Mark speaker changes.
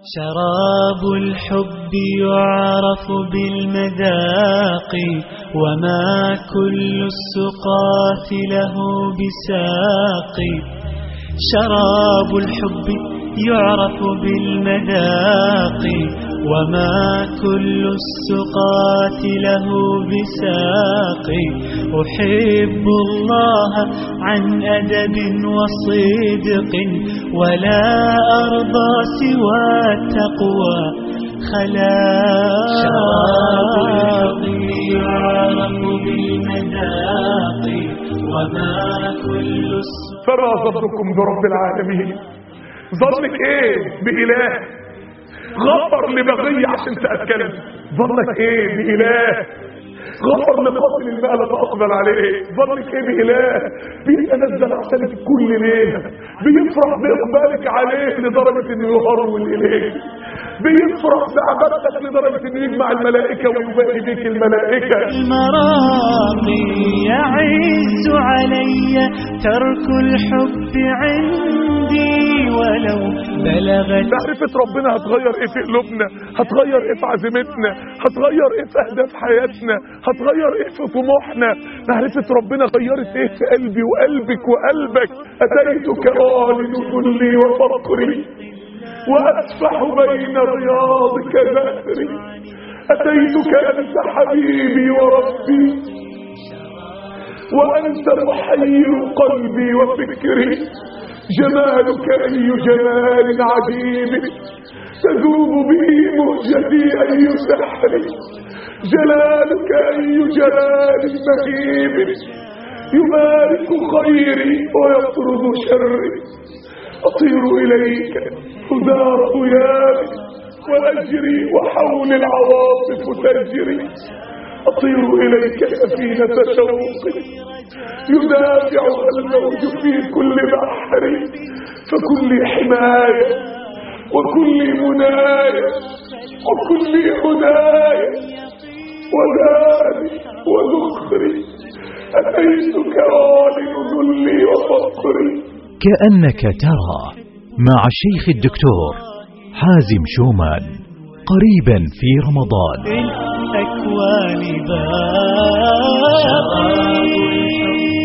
Speaker 1: شراب الحب يعرف بالمذاق وما كل السقاة له بساق شراب الحب يعرف بالمذاق وما كل السقاة له بساق أحب الله عن أدب وصدق ولا أرضى سوى التقوى خلاق شراب الحب يعرف بالمذاق وما كل
Speaker 2: فما ظنكم برب العالمين ظنك ايه بإله غفر لبغية عشان تأكلم ظنك ايه بإله غفر لقاتل المال فأقبل عليه ظنك ايه بإله بيتنزل عشانك كل ليلة بيفرح بإقبالك عليه لدرجة انه يهرول إليك بيفرح بعبادتك لدرجة انه يجمع الملائكة ويباهي بيك الملائكة
Speaker 1: المرامي يعز علي ترك الحب عندي ولو بلغت
Speaker 2: معرفة ربنا هتغير ايه في قلوبنا هتغير ايه في عزيمتنا هتغير ايه في اهداف حياتنا هتغير ايه في طموحنا معرفة ربنا غيرت ايه في قلبي وقلبك وقلبك اتيتك اعلن ذلي وفقري واسفح بين رياضك ذكري اتيتك انت حبيبي وربي وانت محير قلبي وفكري جمالك أي جمال عجيب تذوب به مهجتي أي سحر جلالك أي جلال مهيب يبارك خيري ويطرد شري أطير إليك هدار غيابي وأجري وحول العواصف تجري أطير إليك سفينة شوقي يدافع الموج في كل بحر فكل حماية وكل مناية وكل هداية وداري وذخري أتيتك عالم ذلي وفقري
Speaker 3: كأنك ترى مع الشيخ الدكتور حازم شومان قريبا في رمضان
Speaker 1: الأكوان باب شراب الحب